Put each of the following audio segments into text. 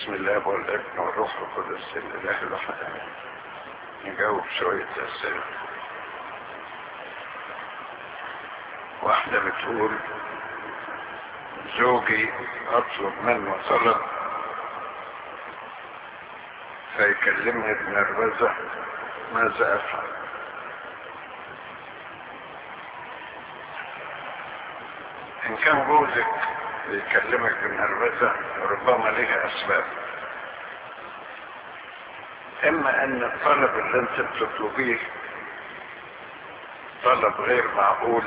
بسم الله والابن والروح القدس الاله الواحد امين نجاوب شوية اسئلة واحدة بتقول زوجي اطلب منه طلب فيكلمني بنرفزة ماذا افعل ان كان جوزك بيكلمك بنرفزة ربما لها اسباب اما ان الطلب اللي انت بتطلبيه طلب غير معقول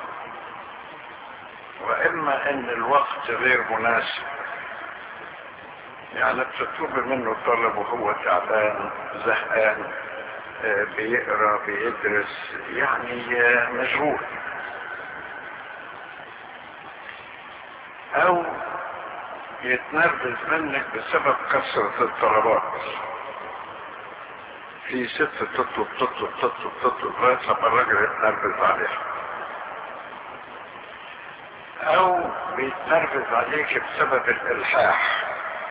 واما ان الوقت غير مناسب يعني بتطلب منه طلب وهو تعبان زهقان آه، بيقرا بيدرس يعني آه، مشغول او يتنرفز منك بسبب كثرة الطلبات في ست تطلب تطلب تطلب تطلب لغاية لما الراجل يتنرفز عليها او بيتنرفز عليك بسبب الالحاح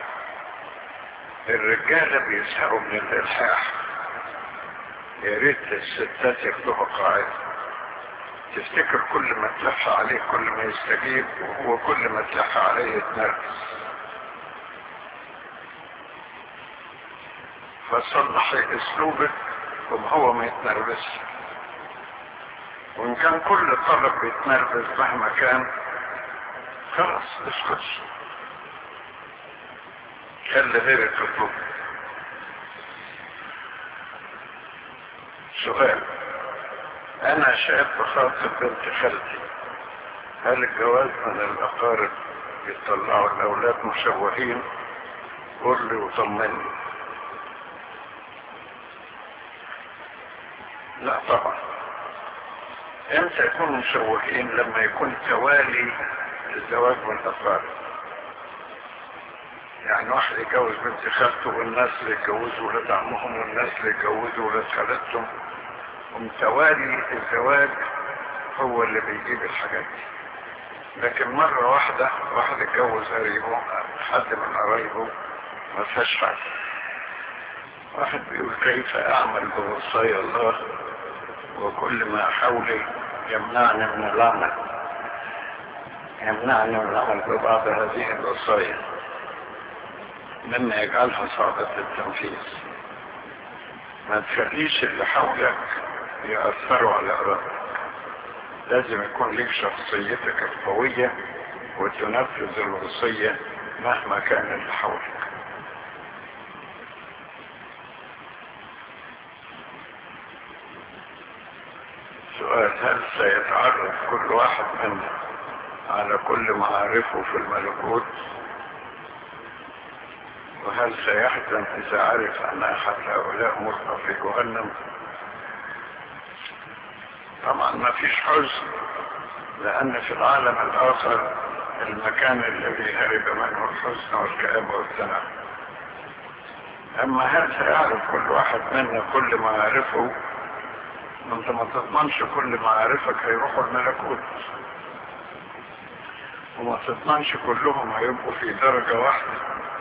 الرجالة بيزهقوا من الالحاح يا ريت الستات ياخدوها قاعدة تفتكر كل ما تلح عليه كل ما يستجيب وهو كل ما تلح عليه يتنرفز فصلحي اسلوبك وهو ما يتنرفزش وان كان كل طلب بيتنرفز مهما كان خلاص اسكت خلي غيرك تطلب سؤال انا شاب خاطب بنت خالتي هل الجواز من الاقارب يطلعوا الاولاد مشوهين قول لي وطمني لا طبعا امتى يكونوا مشوهين لما يكون توالي الزواج من الاقارب يعني واحد يتجوز بنت خالته والناس اللي يتجوزوا ولاد عمهم والناس اللي يتجوزوا ولاد خالتهم ومتوالي الزواج هو اللي بيجيب الحاجات دي لكن مرة واحدة واحد اتجوز قريبه حد من قرايبه ما فيهاش حاجة واحد بيقول كيف اعمل بوصايا الله وكل ما حولي يمنعني من العمل يمنعني من العمل ببعض هذه الوصايا مما يجعلها صعبة التنفيذ ما تخليش اللي حولك يأثروا على إرادتك لازم يكون لك شخصيتك القوية وتنفذ الوصية مهما كان اللي حولك سؤال هل سيتعرف كل واحد منا على كل معارفه في الملكوت وهل سيحزن إذا عرف أن أحد هؤلاء ملقى في جهنم طبعا ما فيش حزن لأن في العالم الآخر المكان الذي هرب منه الحزن والكآبة والثناء أما هل سيعرف كل واحد منا كل معارفه انت ما تضمنش كل معارفك هيروحوا الملكوت وما تضمنش كلهم هيبقوا في درجة واحدة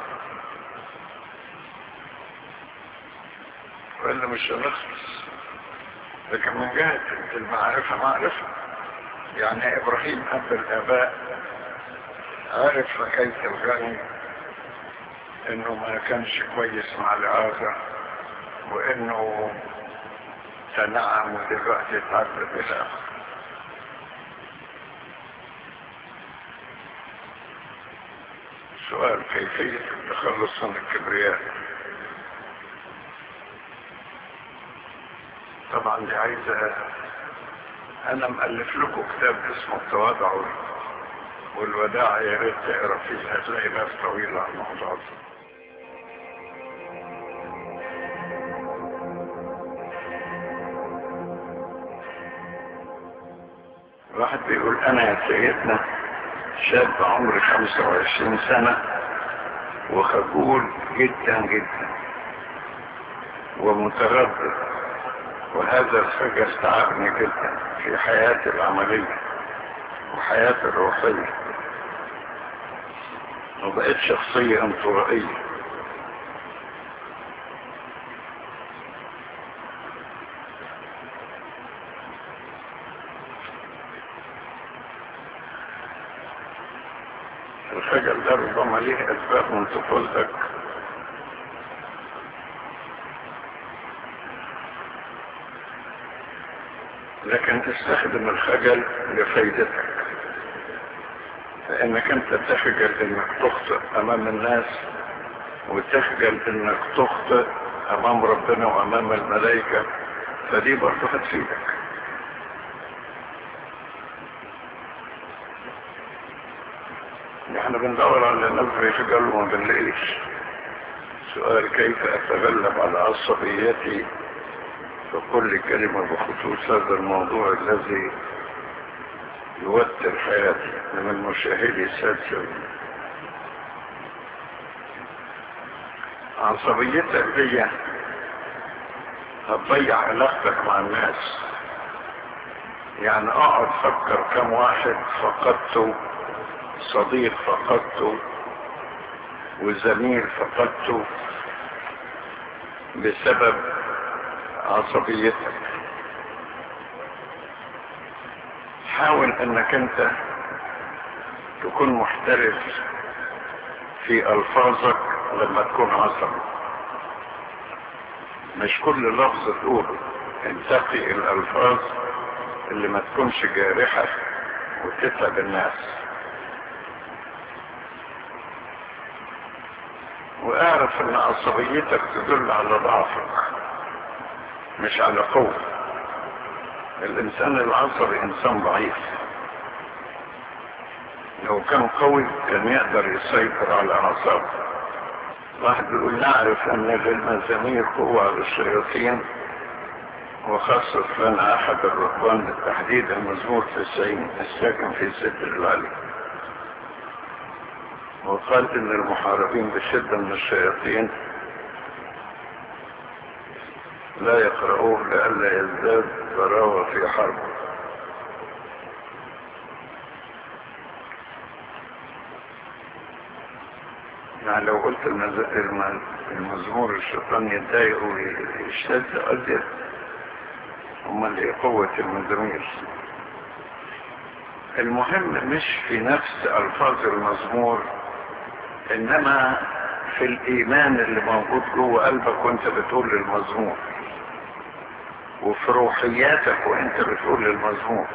وإلا مش هنخلص لكن من جهة المعرفة معرفة يعني إبراهيم أب الآباء عرف حكاية الغني إنه ما كانش كويس مع العازة وإنه تنعم ودلوقتي اتعذب إلى آخره سؤال كيفية التخلص من الكبرياء طبعا دي عايزة انا مألف لكم كتاب اسمه التواضع والوداع يا ريت تقرا فيه هتلاقي ناس طويلة عن الموضوع ده واحد بيقول انا يا سيدنا شاب عمري 25 سنة وخجول جدا جدا ومتردد وهذا الخجل تعبني جدا في حياتي العملية وحياتي الروحية وبقيت شخصية انطوائية الخجل ده ربما ليه اسباب من طفولتك لكن تستخدم الخجل لفايدتك فانك انت تخجل انك تخطئ امام الناس وتخجل انك تخطئ امام ربنا وامام الملائكة فدي برضه هتفيدك احنا بندور على ناس بيخجلوا وما بنلاقيش سؤال كيف اتغلب على عصبيتي في كل كلمة بخصوص هذا الموضوع الذي يوتر حياتي من المشاهدة السادسة عصبيتك دي هتضيع علاقتك مع الناس يعني اقعد فكر كم واحد فقدته صديق فقدته وزميل فقدته بسبب عصبيتك حاول انك انت تكون محترف في الفاظك لما تكون عصبي مش كل لفظ تقوله انتقي الالفاظ اللي ما تكونش جارحة وتتعب الناس واعرف ان عصبيتك تدل على ضعفك مش على قوة الانسان العصبي انسان ضعيف لو كان قوي كان يقدر يسيطر على اعصابه واحد بيقول نعرف ان للمزامير قوة على الشياطين وخصص لنا احد الرهبان بالتحديد المزمور 90 الساكن في ستر العلي وقال ان المحاربين بشدة من الشياطين لا يقرؤوه لئلا يزداد ضراوة في حرب يعني لو قلت المز... الم... المزمور الشيطان يتضايق ويشتد أزيد امال ايه قوة المزامير المهم مش في نفس الفاظ المزمور انما في الايمان اللي موجود جوه قلبك وانت بتقول المزمور وفي روحياتك وانت بتقول المزمور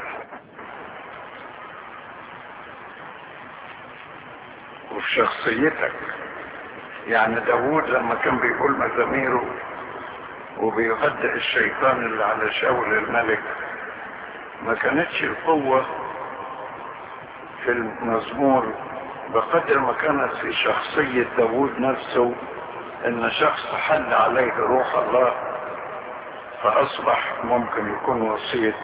وفي شخصيتك يعني داوود لما كان بيقول مزاميره وبيهدئ الشيطان اللي على شاول الملك ما كانتش القوة في المزمور بقدر ما كانت في شخصية داوود نفسه ان شخص حل عليه روح الله فاصبح ممكن يكون وسيط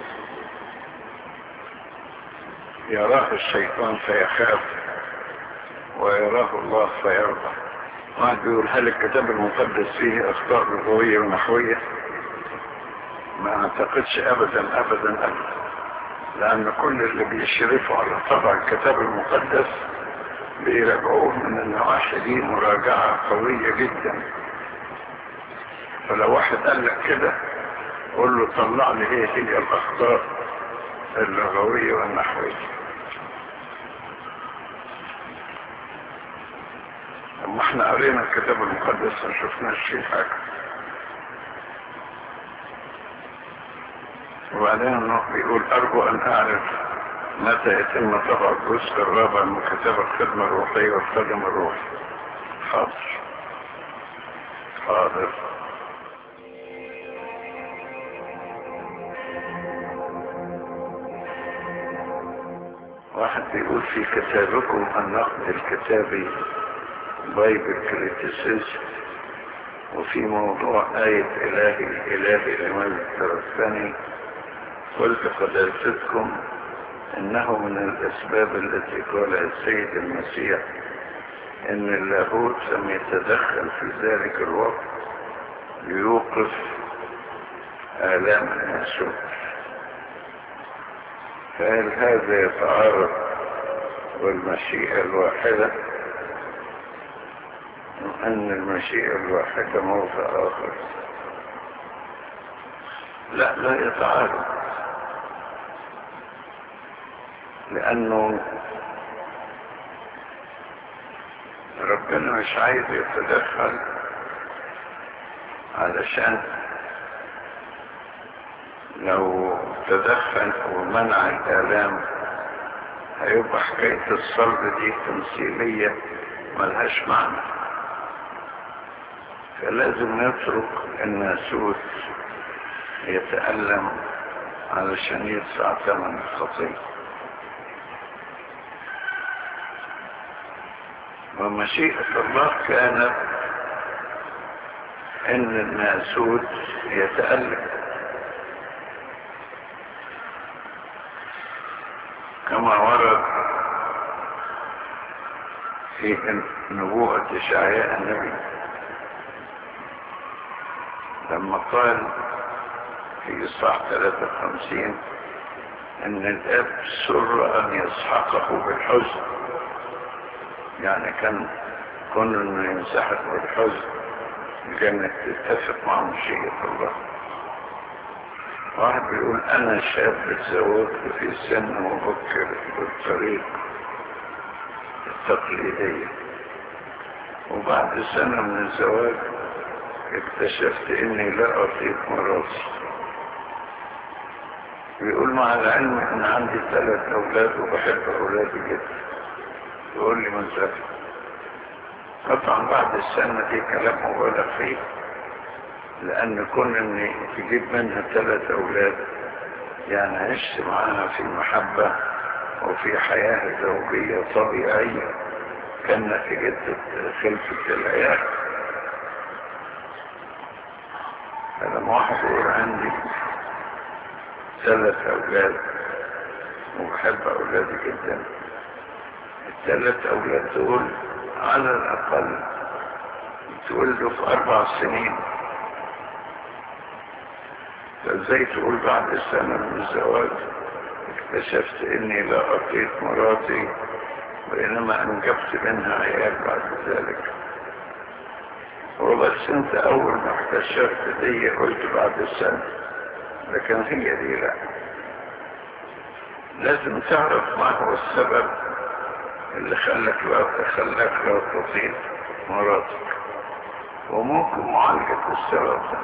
يراه الشيطان فيخاف ويراه الله فيرضى واحد بيقول هل الكتاب المقدس فيه اخطاء لغوية ونحوية ما اعتقدش ابدا ابدا ابدا لان كل اللي بيشرفوا على طبع الكتاب المقدس بيراجعوه من النواحي دي مراجعة قوية جدا فلو واحد قال لك كده قول له طلع لي ايه هي الاخطاء اللغوية والنحوية اما احنا قرينا الكتاب المقدس ما شفناش فيه حاجة وبعدين بيقول ارجو ان اعرف متى يتم طبع الجزء الرابع من كتاب الخدمة الروحية والخدم الروحي حاضر حاضر واحد بيقول في كتابكم النقد الكتابي بايبل كريتيسيزم وفي موضوع آية إلهي الإلهي لمن تركني قلت قداستكم إنه من الأسباب التي قالها السيد المسيح إن اللاهوت لم يتدخل في ذلك الوقت ليوقف آلام المسوق فهل هذا يتعارض والمشيئة الواحدة أن المشيئة الواحدة موضع آخر لا لا يتعارض لأنه ربنا مش عايز يتدخل علشان لو تدخل ومنع الآلام هيبقى حكاية الصلب دي تمثيلية ملهاش معنى فلازم نترك الناسوت يتألم علشان يدفع ثمن الخطية ومشيئة الله كانت ان الناسوت يتألم كما ورد في نبوءة إشعياء النبي لما قال في إصحاح 53 إن الأب سر أن يسحقه بالحزن يعني كان كون إنه ينسحق بالحزن كانت تتفق مع مشيئة الله واحد بيقول انا شاب تزوجت في سن مبكر بالطريق التقليدية وبعد سنة من الزواج اكتشفت اني لا اطيق مراتي بيقول مع العلم ان عندي ثلاث اولاد وبحب اولادي جدا يقول لي من ذلك طبعا بعد السنة دي كلام مبالغ فيه لأن كون إن تجيب منها ثلاث أولاد يعني عشت معاها في محبة وفي حياة زوجية طبيعية كان نتيجة خلفة العيال فلما واحد يقول عندي ثلاث أولاد وبحب أولادي جدا الثلاث أولاد دول على الأقل تولدوا في أربع سنين فازاي تقول بعد السنة من الزواج اكتشفت اني لا اطيق مراتي وانما انجبت منها عيال بعد ذلك وبس انت اول ما اكتشفت دي قلت بعد السنة لكن هي دي لا لازم تعرف ما هو السبب اللي خلك لا خلاك لا تطيق مراتك وممكن معالجة السبب ده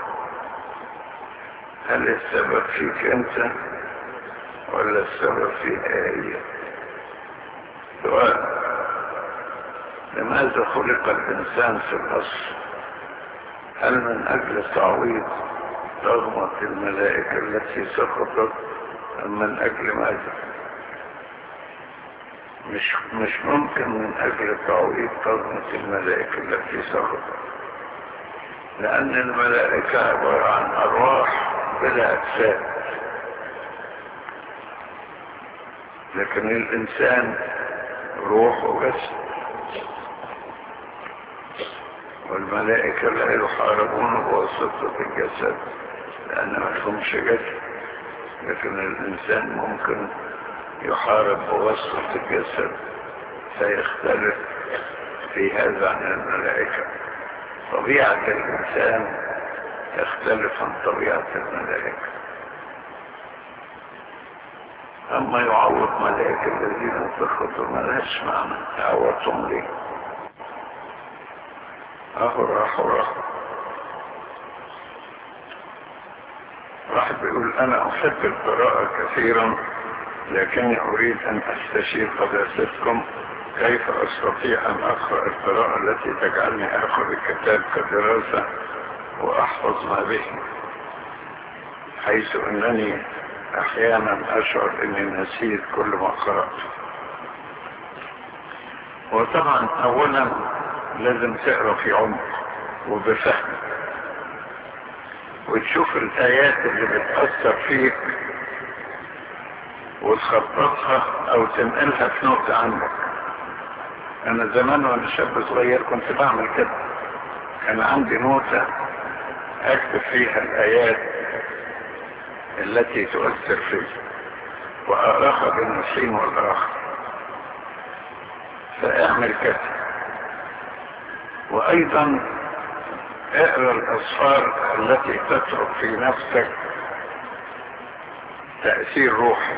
هل السبب فيك انت ولا السبب فيها هي سؤال لماذا خلق الانسان في الاصل هل من اجل تعويض رغمة الملائكة التي سقطت ام من اجل ماذا مش مش ممكن من اجل تعويض رغمة الملائكة التي سقطت لان الملائكة عبارة عن ارواح بلا أجساد لكن الإنسان روح وجسد والملائكة لا يحاربون بواسطة الجسد لأن ما لهمش جسد لكن الإنسان ممكن يحارب بواسطة الجسد فيختلف في هذا عن الملائكة طبيعة الإنسان تختلف عن طبيعة الملائكة أما يعوض ملائكة الذين سقطوا ملهاش معنى يعوضهم ليه أهو راحوا راحوا واحد بيقول أنا أحب القراءة كثيرا لكني أريد أن أستشير قداستكم كيف أستطيع أن أقرأ القراءة التي تجعلني أخذ الكتاب كدراسة وأحفظ ما به حيث أنني أحيانا أشعر أني نسيت كل ما قرأت وطبعا أولا لازم تقرأ في عمق وبفهم وتشوف الآيات اللي بتأثر فيك وتخططها أو تنقلها في نقطة عندك أنا زمان وأنا شاب صغير كنت بعمل كده كان عندي نوتة أكتب فيها الآيات التي تؤثر فيه وأراها بين الحين والآخر فاعمل كده وأيضا اقرأ الأسفار التي تترك في نفسك تأثير روحي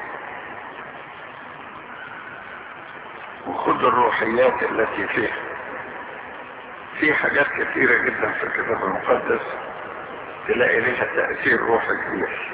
وخذ الروحيات التي فيها في حاجات كثيرة جدا في الكتاب المقدس تلاقي لها تأثير روحي كبير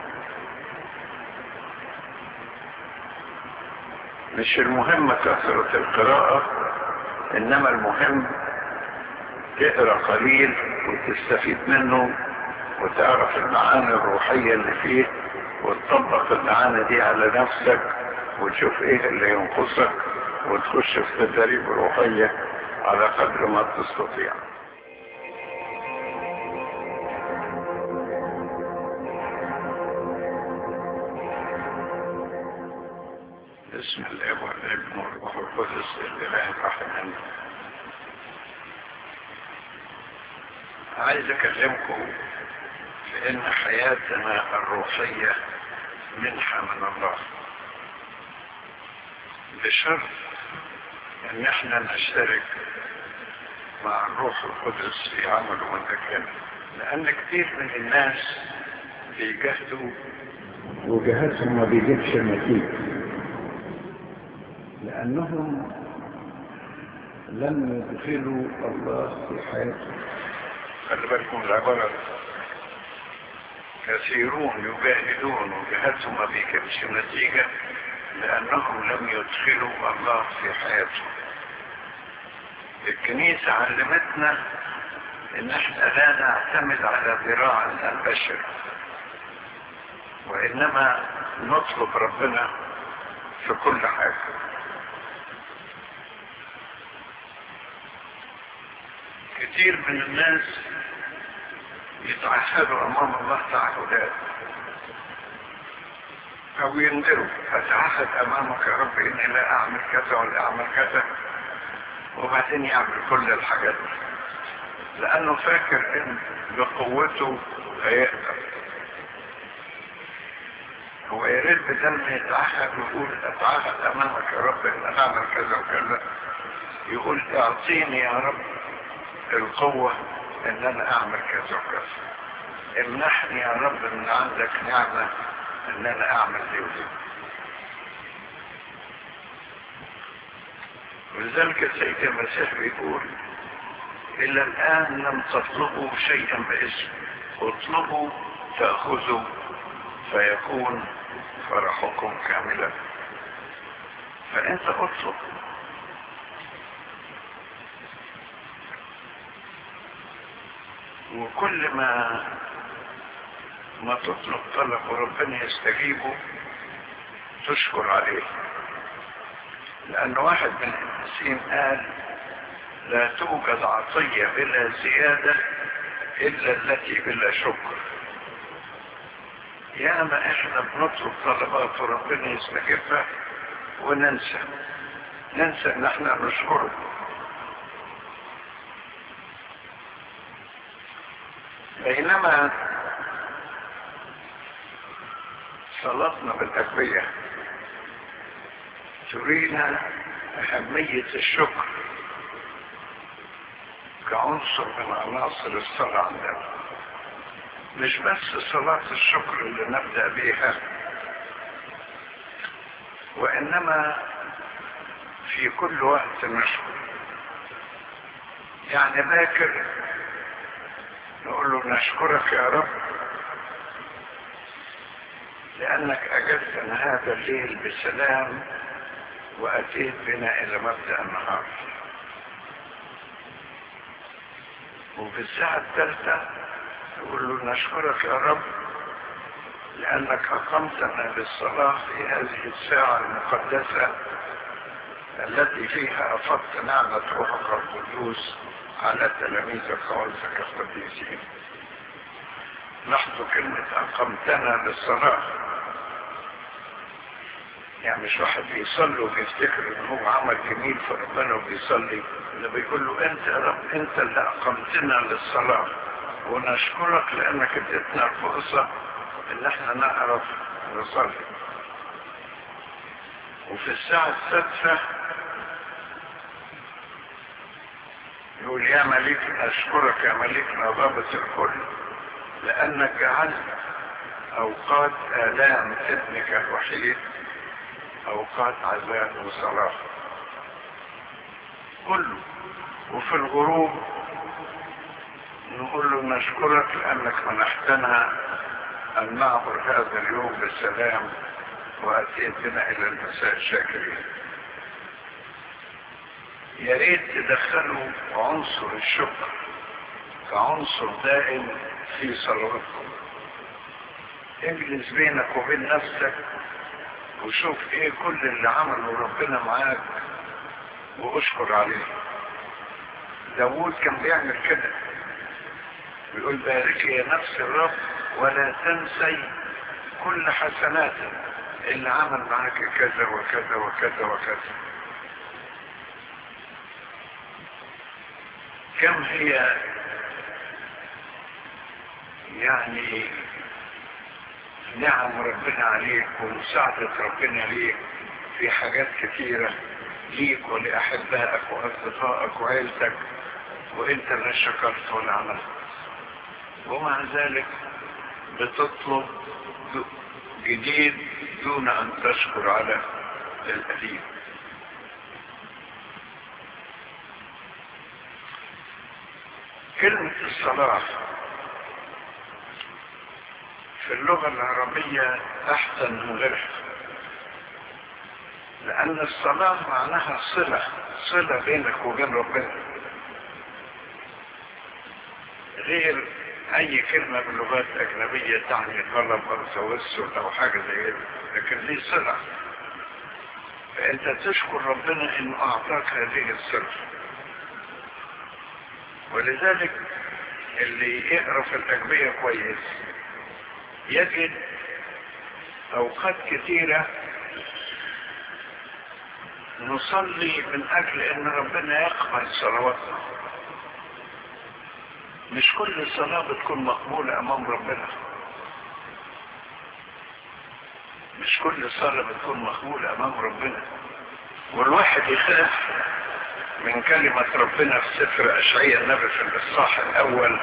مش المهم كثرة القراءة انما المهم تقرا قليل وتستفيد منه وتعرف المعاني الروحية اللي فيه وتطبق المعاني دي على نفسك وتشوف ايه اللي ينقصك وتخش في تدريب روحية على قدر ما تستطيع بسم الله والابن والروح القدس الاله الرحمن عايز اكلمكم في ان حياتنا الروحية منحة من الله بشرط ان احنا نشترك مع الروح القدس في عمله متكامل لان كتير من الناس بيجهدوا وجهادهم ما بيجيبش نتيجه لأنهم لم يدخلوا الله في حياتهم خلي بالكم العبارة كثيرون يجاهدون وجهادهم ما بيجيبش نتيجة لأنهم لم يدخلوا الله في حياتهم الكنيسة علمتنا ان احنا لا نعتمد على ذراع البشر وانما نطلب ربنا في كل حاجة كتير من الناس يتعهدوا امام الله تعهدات او ينذروا اتعهد امامك يا رب اني لا اعمل كذا ولا اعمل كذا وبعدين يعمل كل الحاجات لانه فاكر ان بقوته هيقدر هو يا ريت بدل ما يتعهد ويقول اتعهد امامك يا رب ان انا اعمل كذا وكذا يقول اعطيني يا رب القوة ان انا اعمل كذا وكذا امنحني يا رب ان عندك نعمة ان انا اعمل دي ودي ولذلك السيد المسيح بيقول الى الان لم تطلبوا شيئا باسم اطلبوا تأخذوا فيكون فرحكم كاملا فانت اطلب وكل ما ما تطلب طلب وربنا يستجيبه تشكر عليه لأن واحد من المسيحيين قال لا توجد عطية بلا زيادة إلا التي بلا شكر ياما احنا بنطلب طلبات وربنا يستجيبها وننسى ننسى ان احنا نشكره بينما صلاتنا بالتكبية ترينا أهمية الشكر كعنصر من عناصر الصلاة عندنا مش بس صلاة الشكر اللي نبدأ بيها وإنما في كل وقت نشكر يعني باكر نقول له نشكرك يا رب لأنك أجلتنا هذا الليل بسلام وأتيت بنا إلى مبدأ النهار وفي الساعة الثالثة نقول له نشكرك يا رب لأنك أقمتنا بالصلاة في هذه الساعة المقدسة التي فيها أفضت نعمة روحك القدوس على تلاميذك وعزك القديسين لاحظوا كلمة أقمتنا بالصلاة يعني مش واحد بيصلي وبيفتكر ان هو عمل جميل في ربنا وبيصلي اللي بيقول له انت يا رب انت اللي اقمتنا للصلاة ونشكرك لانك اديتنا الفرصة ان احنا نعرف نصلي وفي الساعة السادسة يقول يا مليك اشكرك يا مليكنا ضابط الكل لانك جعلت اوقات الام ابنك الوحيد اوقات عذاب وصلاح كله وفي الغروب نقول له نشكرك لأنك منحتنا أن نعبر هذا اليوم بسلام وأتيتنا إلى المساء شاكرين يا ريت تدخلوا عنصر الشكر كعنصر دائم في صلواتكم اجلس بينك وبين نفسك وشوف ايه كل اللي عمله ربنا معاك واشكر عليه داوود كان بيعمل كده بيقول باركي يا نفس الرب ولا تنسي كل حسناته اللي عمل معاك كذا وكذا وكذا وكذا كم هي يعني نعم ربنا عليك ومساعدة ربنا ليك في حاجات كثيرة ليك ولأحبائك وأصدقائك وعيلتك وانت اللي شكرت ولا عملت ومع ذلك بتطلب جديد دون ان تشكر على القديم كلمة الصلاة في اللغة العربية أحسن من غيرها لأن الصلاة معناها صلة صلة بينك وبين ربنا غير أي كلمة باللغات الأجنبية تعني طلب أو توسل أو حاجة زي كده لكن دي صلة فأنت تشكر ربنا إنه أعطاك هذه الصلة ولذلك اللي يقرأ في الأجنبية كويس يجد أوقات كثيرة نصلي من أجل أن ربنا يقبل صلواتنا مش كل صلاة بتكون مقبولة أمام ربنا مش كل صلاة بتكون مقبولة أمام ربنا والواحد يخاف من كلمة ربنا في سفر أشعياء النبي في الإصحاح الأول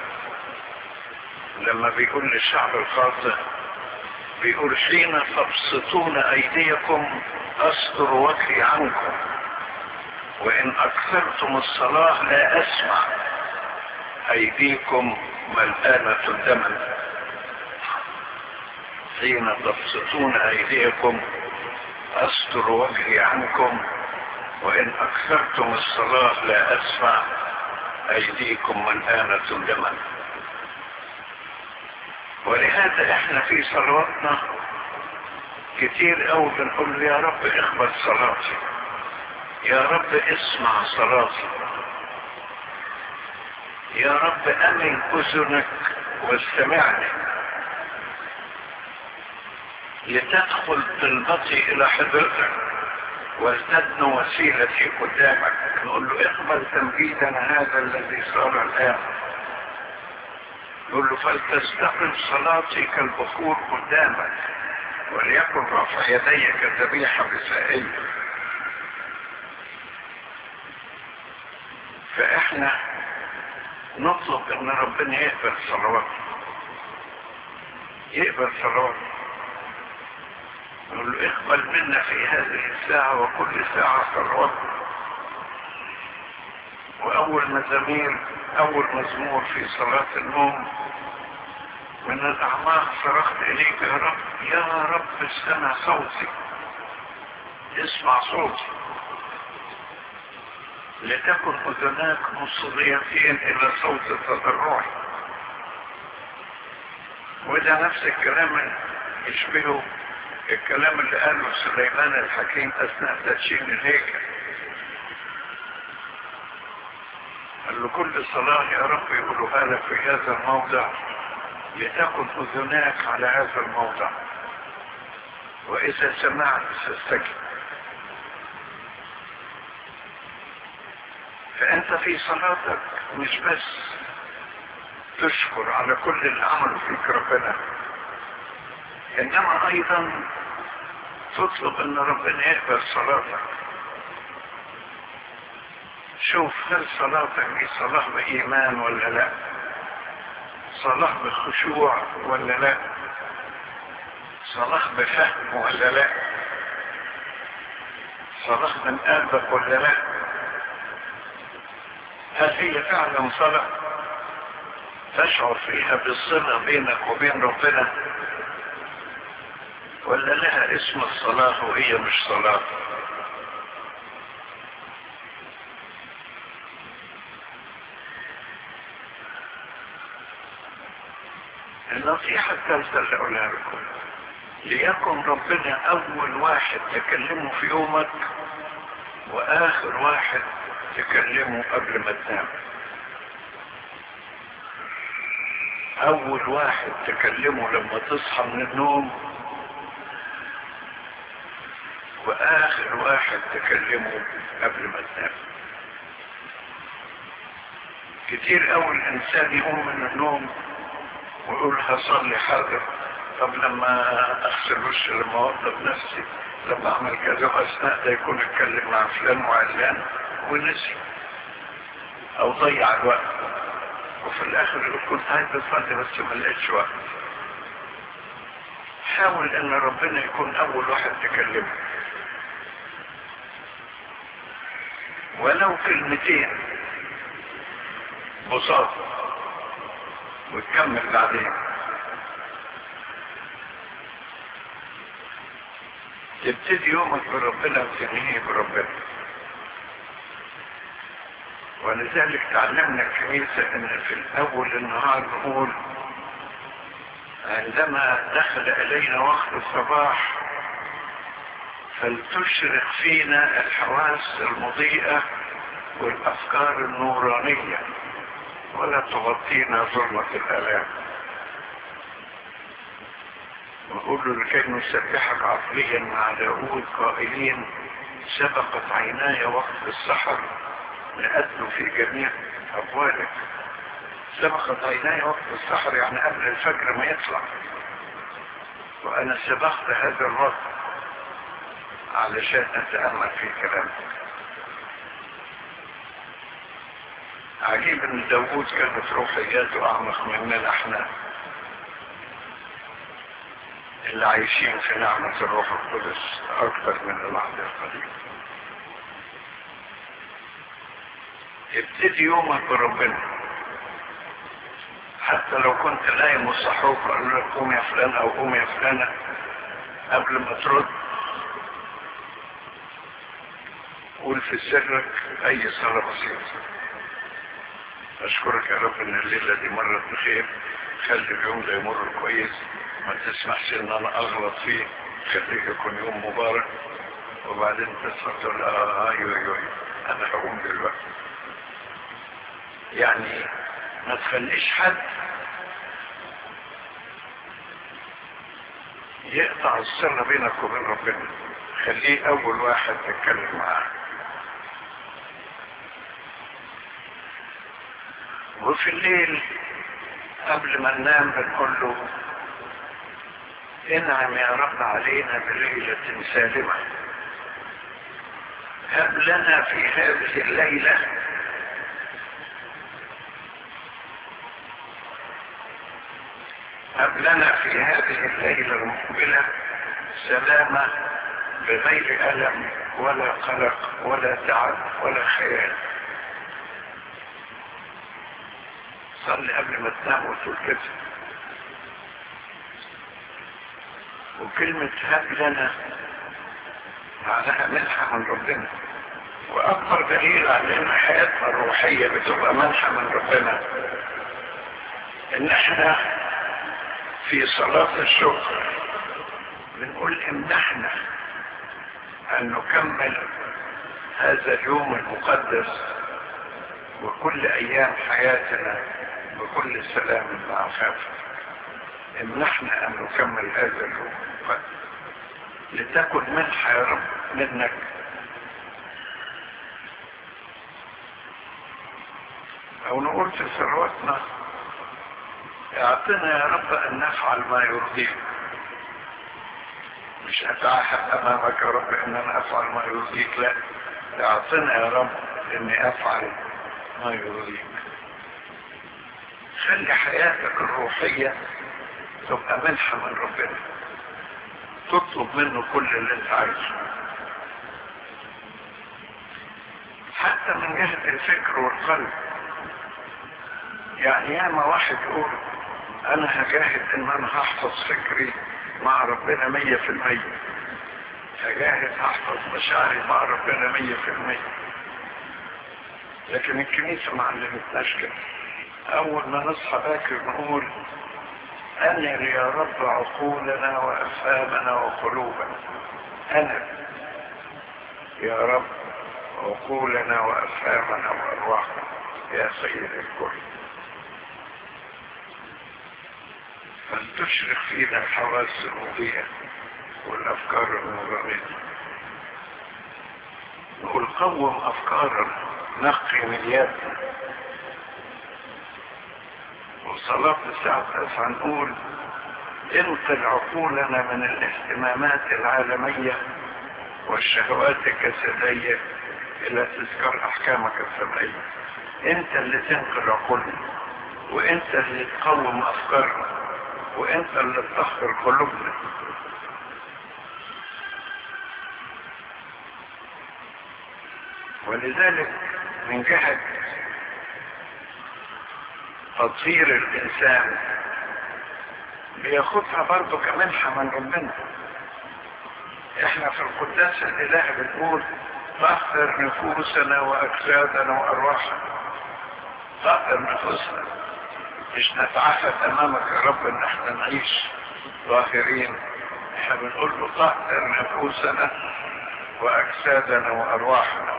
لما بيقول للشعب الخاطئ بيقول حين تبسطون أيديكم أستر وجهي عنكم وإن أكثرتم الصلاة لا أسمع أيديكم ملآنة دما حين تبسطون أيديكم أستر وجهي عنكم وإن أكثرتم الصلاة لا أسمع أيديكم ملآنة دما ولهذا احنا في صلواتنا كتير قوي بنقول يا رب اقبل صلاتي يا رب اسمع صلاتي يا رب امن اذنك واستمعني لتدخل طلبتي الى حضرتك وازددن وسيلتي قدامك نقول له اقبل تمجيدنا هذا الذي صار الان يقول له فلتستقم صلاتي كالبخور قدامك وليكن رفع يدي كذبيحة بسائية فاحنا نطلب ان ربنا يقبل صلواتنا يقبل صلواتنا نقول له اقبل منا في هذه الساعة وكل ساعة صلواتنا واول مزامير اول مزمور في صلاة النوم من الاعماق صرخت اليك يا رب يا رب استمع صوتي اسمع صوتي لتكن اذناك مصغيتين الى صوت تضرعي وده نفس الكلام يشبهه الكلام اللي قاله سليمان الحكيم اثناء تدشين الهيكل قال له كل صلاة يا رب يقولها لك في هذا الموضع لتكن اذناك على هذا الموضع واذا سمعت فاستجب فانت في صلاتك مش بس تشكر على كل اللي عمله فيك ربنا انما ايضا تطلب ان ربنا يقبل صلاتك شوف هل صلاتك دي صلاة بإيمان ولا لا صلاة بخشوع ولا لا صلاة بفهم ولا لا صلاة من قلبك ولا لا هل هي فعلا صلاة تشعر فيها بالصلة بينك وبين ربنا ولا لها اسم الصلاة وهي مش صلاة النصيحة الثالثة اللي أقولها لكم ليكن ربنا أول واحد تكلمه في يومك وآخر واحد تكلمه قبل ما تنام أول واحد تكلمه لما تصحى من النوم وآخر واحد تكلمه قبل ما تنام كتير أول إنسان يقوم من النوم ويقول هصلي حاضر طب لما اغسل وشي لما اوضب نفسي لما اعمل كذا اثناء ده يكون اتكلم مع فلان وعلان ونسي او ضيع الوقت وفي الاخر يقول كنت عايز اصلي بس ما لقيتش وقت حاول ان ربنا يكون اول واحد تكلمه ولو كلمتين بساطه وتكمل بعدين تبتدي يومك بربنا وتنهيه بربنا ولذلك تعلمنا الكنيسة ان في الاول النهار نقول عندما دخل الينا وقت الصباح فلتشرق فينا الحواس المضيئة والافكار النورانية ولا تغطينا ظلمة الآلام وقول له لكي نسبحك عقليا مع داود قائلين سبقت عيناي وقت السحر لأدنو في جميع أقوالك سبقت عيناي وقت السحر يعني قبل الفجر ما يطلع وأنا سبقت هذا الوقت علشان أتأمل في كلامك عجيب ان داوود كانت روحياته اعمق مننا احنا اللي عايشين في نعمة الروح القدس اكثر من العهد القديم ابتدي يومك بربنا حتى لو كنت نايم والصحوف قالوا لك قوم يا فلان او قوم يا فلانة قبل ما ترد قول في سرك اي صلاة بسيطة أشكرك يا رب إن الليلة دي مرت بخير خلي اليوم ده يمر كويس ما تسمحش إن أنا أغلط فيه خليك يكون يوم مبارك وبعدين تصحى تقول آه أيوه أيوه أنا هقوم دلوقتي يعني ما تخليش حد يقطع السر بينك وبين ربنا خليه أول واحد تتكلم معاه وفي الليل قبل ما ننام بنقول له انعم يا رب علينا بليلة سالمة هب لنا في هذه الليلة هب لنا في هذه الليلة المقبلة سلامة بغير ألم ولا قلق ولا تعب ولا خيال صلي قبل ما تنام وتقول كده وكلمة هب لنا معناها منحة من ربنا وأكبر دليل على إن حياتنا الروحية بتبقى منحة من ربنا إن إحنا في صلاة الشكر بنقول امنحنا أن نكمل هذا اليوم المقدس وكل أيام حياتنا بكل سلام وعفاف امنحنا أن نكمل هذا اليوم لتكن منحة يا رب منك أو نقول في ثروتنا اعطنا يا رب أن نفعل ما يرضيك مش أتعهد أمامك يا رب أن أنا أفعل ما يرضيك لا اعطنا يا رب أني أفعل ما يرضيك خلي حياتك الروحية تبقى منحة من ربنا تطلب منه كل اللي انت عايزه حتى من جهة الفكر والقلب يعني ياما واحد يقول انا هجاهد ان انا هحفظ فكري مع ربنا مية في المية هجاهد هحفظ مشاعري مع ربنا مية في المية لكن الكنيسة ما علمتناش كده اول ما نصحى باكر نقول انر يا رب عقولنا وافهامنا وقلوبنا انر يا رب عقولنا وافهامنا وارواحنا يا سيد الكل فلتشرق فينا الحواس المضيئة والافكار المغرضة نقول قوم افكارنا نقي نياتنا وصلاة الساعة تسعة نقول انقل عقولنا من الاهتمامات العالمية والشهوات الجسدية الى تذكار احكامك السمعية انت اللي تنقل عقولنا وانت اللي تقوم افكارنا وانت اللي تطهر قلوبنا ولذلك من جهة تطهير الانسان بياخدها برضه كمنحة من ربنا احنا في القداس الاله بنقول طهر نفوسنا واجسادنا وارواحنا طهر نفوسنا مش نتعهد امامك يا رب ان احنا نعيش ظاهرين احنا بنقول له طهر نفوسنا واجسادنا وارواحنا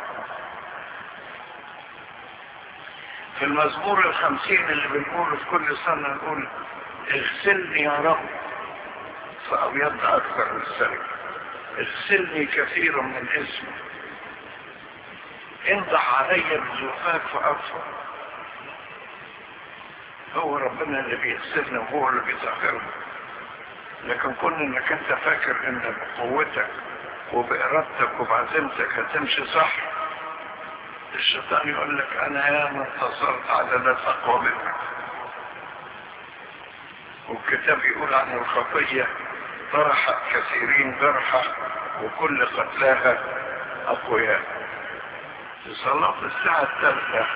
في المزمور الخمسين اللي بنقوله في كل سنة نقول اغسلني يا رب فأبيض أكثر من السلك اغسلني كثيرا من اسمي انضح علي بزوفاك فأطفى هو ربنا اللي بيغسلنا وهو اللي بيطهرنا لكن كون انك انت فاكر ان بقوتك وبإرادتك وبعزيمتك هتمشي صح الشيطان يقول لك انا يا من انتصرت على ناس اقوى منك والكتاب يقول عن الخطية طرحت كثيرين جرحى وكل قتلاها اقوياء في صلاة الساعة الثالثة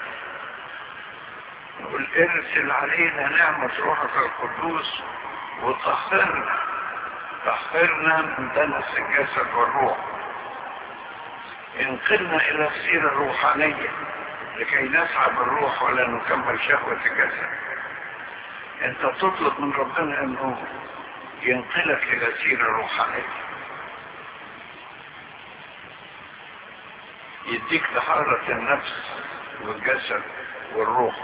نقول ارسل علينا نعمة روحك القدوس وطهرنا طهرنا من دنس الجسد والروح انقلنا الى السيرة الروحانية لكي نسعى بالروح ولا نكمل شهوة الجسد انت تطلب من ربنا انه ينقلك الى سيرة روحانية يديك طهارة النفس والجسد والروح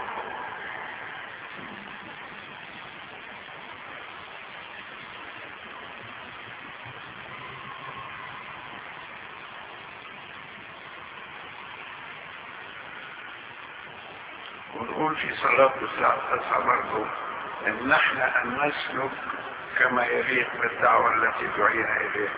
ونقول في صلاة الساعة تسعة برضه ان نحن ان نسلك كما يليق بالدعوة التي دعينا اليها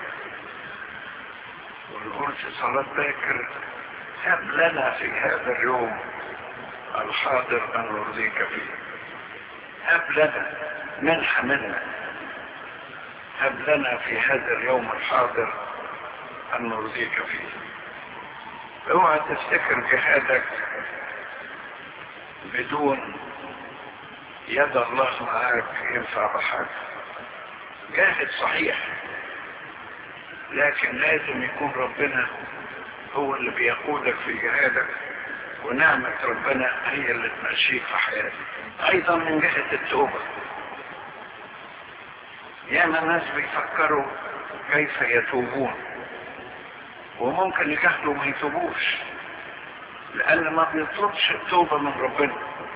ونقول في صلاة باكر هب لنا في هذا اليوم الحاضر ان نرضيك فيه هب لنا منحة منا هب لنا في هذا اليوم الحاضر ان نرضيك فيه اوعى تفتكر جهادك بدون يد الله معاك ينفع بحاجة جاهد صحيح لكن لازم يكون ربنا هو اللي بيقودك في جهادك ونعمة ربنا هي اللي تمشيك في حياتك ايضا من جهة التوبة ياما ناس بيفكروا كيف يتوبون وممكن يجهلوا ما يتوبوش لأن ما بيطلبش التوبة من ربنا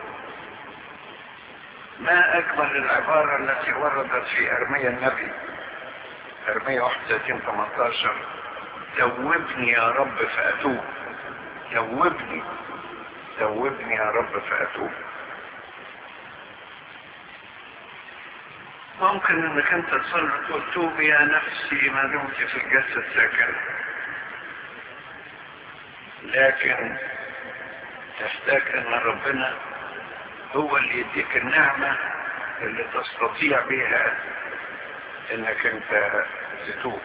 ما أجمل العبارة التي وردت في أرمية النبي أرمية 31 18 توبني يا رب فأتوب توبني توبني يا رب فأتوب ممكن انك انت تصلي تقول توب يا نفسي ما دمت في الجسد ساكنه لكن تحتاج ان ربنا هو اللي يديك النعمة اللي تستطيع بها انك انت تتوب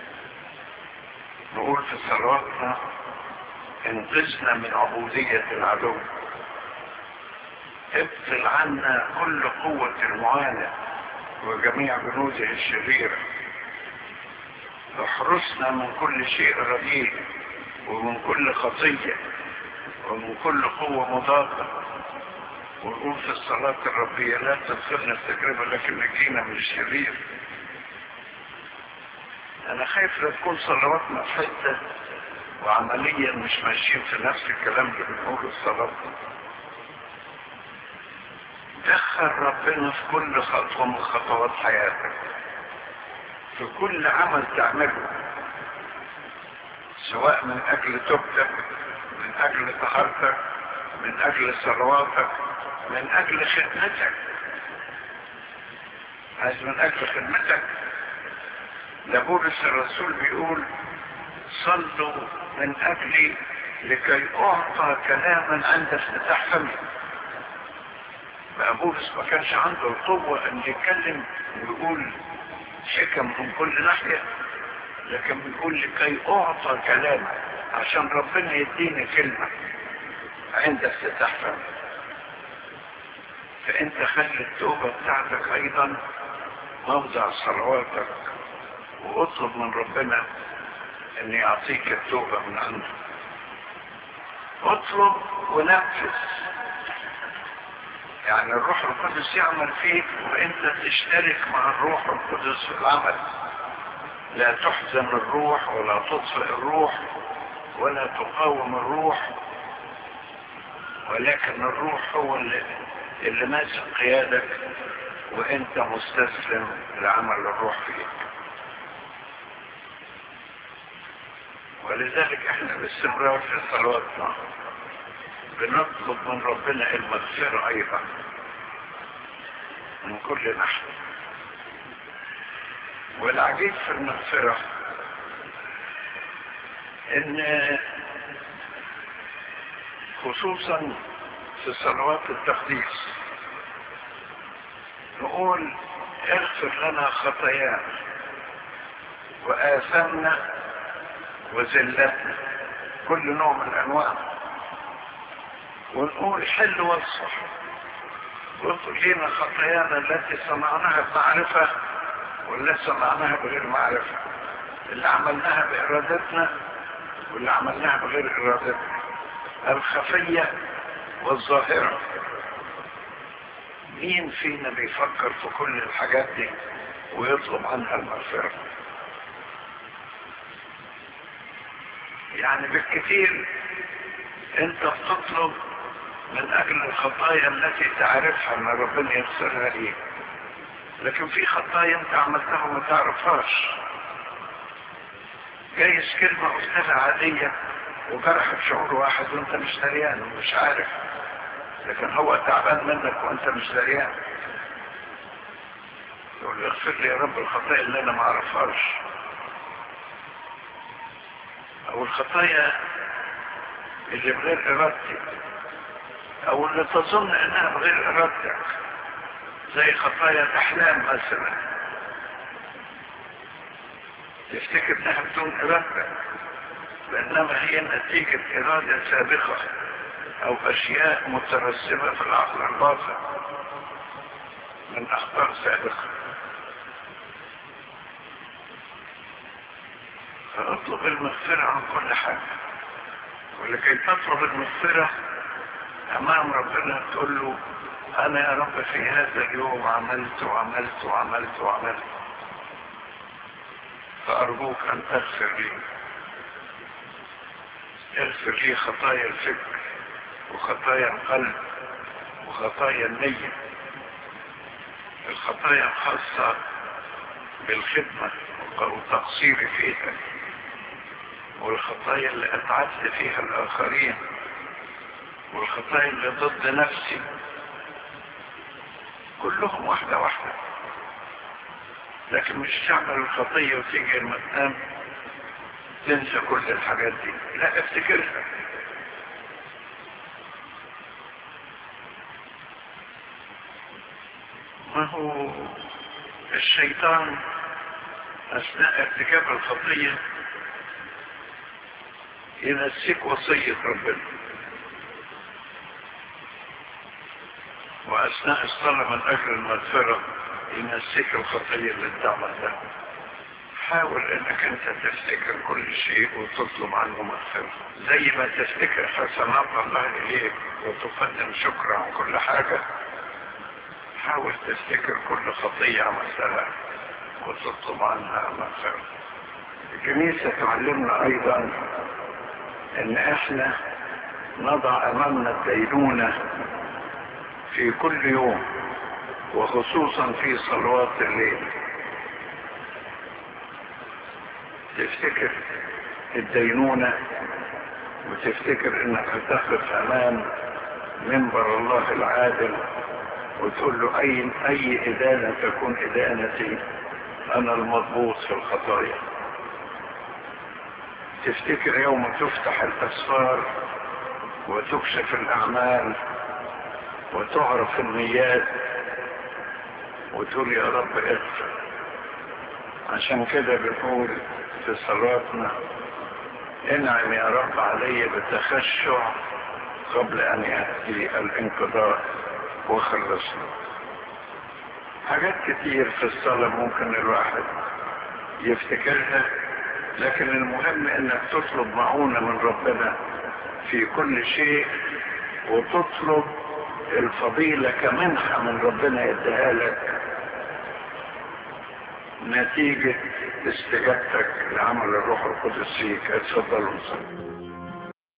نقول في صلواتنا انقذنا من عبودية العدو ابطل عنا كل قوة المعاند وجميع جنوده الشريرة احرسنا من كل شيء رديء ومن كل خطية ومن كل قوة مضادة ونقول في الصلاة الربية لا تدخلنا التجربة لكن نجينا من الشرير انا خايف لا تكون صلواتنا في حته وعمليا مش ماشيين في نفس الكلام اللي بنقوله الصلاه دخل ربنا في كل خطوه من خطوات حياتك في كل عمل تعمله سواء من اجل توبتك من اجل طهارتك من اجل صلواتك من اجل خدمتك عايز من اجل خدمتك ده بولس الرسول بيقول صلوا من اجلي لكي اعطى كلاما عند افتتاح فمي بقى بولس ما كانش عنده القوة ان يتكلم ويقول حكم من كل ناحية لكن بيقول لكي اعطى كلاما عشان ربنا يديني كلمة عند افتتاح فمي فانت خلي التوبة بتاعتك ايضا موضع صلواتك واطلب من ربنا ان يعطيك التوبة من عنده اطلب ونفذ يعني الروح القدس يعمل فيك وانت تشترك مع الروح القدس في العمل لا تحزن الروح ولا تطفئ الروح ولا تقاوم الروح ولكن الروح هو اللي, اللي ماسك قيادك وانت مستسلم لعمل الروح فيك ولذلك احنا باستمرار في صلواتنا بنطلب من ربنا المغفرة ايضا من كل ناحية والعجيب في المغفرة ان خصوصا في صلوات التقديس نقول اغفر لنا خطايانا وآثامنا وذلتنا كل نوع من الانواع ونقول حل واصفح واغفر لنا خطايانا التي صنعناها بمعرفة والتي صنعناها بغير معرفة اللي عملناها بإرادتنا واللي عملناها بغير إرادتنا الخفية والظاهرة مين فينا بيفكر في كل الحاجات دي ويطلب عنها المغفرة يعني بالكثير انت بتطلب من اجل الخطايا التي تعرفها ان ربنا يغفرها ليك لكن في خطايا انت عملتها وما تعرفهاش جايز كلمة قلتها عادية وجرحت شعور واحد وانت مش دريان ومش عارف لكن هو تعبان منك وانت مش دريان يقول اغفر لي يا رب الخطايا اللي انا ما اعرفهاش او الخطايا اللي بغير ارادتي او اللي تظن انها بغير ارادتك زي خطايا الاحلام مثلا تفتكر انها بدون ارادتك بانما هي نتيجة ارادة سابقة او اشياء مترسبة في العقل الباطن من اخطاء سابقة فاطلب المغفرة عن كل حاجة ولكي تطلب المغفرة امام ربنا تقول له انا يا رب في هذا اليوم عملت وعملت وعملت وعملت فارجوك ان تغفر لي اغفر لي خطايا الفكر وخطايا القلب وخطايا النية الخطايا الخاصة بالخدمة وتقصيري فيها والخطايا اللي اتعبت فيها الاخرين والخطايا اللي ضد نفسي كلهم واحدة واحدة لكن مش تعمل الخطية وتيجي لما تنام تنسى كل الحاجات دي لا افتكرها ما هو الشيطان اثناء ارتكاب الخطية ينسيك وصية ربنا واثناء الصلاة من اجل المغفرة ينسيك الخطية اللي انت عملتها حاول انك انت تفتكر كل شيء وتطلب عنه مغفرة زي ما تفتكر حسنات الله اليك وتقدم شكر عن كل حاجة حاول تفتكر كل خطية عملتها وتطلب عنها مغفرة الكنيسة تعلمنا ايضا ان احنا نضع امامنا الدينونة في كل يوم وخصوصا في صلوات الليل تفتكر الدينونة وتفتكر انك هتقف امام منبر الله العادل وتقول له اي اي ادانة تكون ادانتي انا المضبوط في الخطايا تفتكر يوم تفتح الاسفار وتكشف الاعمال وتعرف النيات وتقول يا رب اغفر عشان كده بنقول في صلاتنا انعم يا رب علي بتخشع قبل ان ياتي الانقضاء وخلصنا حاجات كتير في الصلاة ممكن الواحد يفتكرها لكن المهم انك تطلب معونة من ربنا في كل شيء وتطلب الفضيلة كمنحة من ربنا يديها لك نتيجة استجابتك لعمل الروح القدس فيك اتفضلوا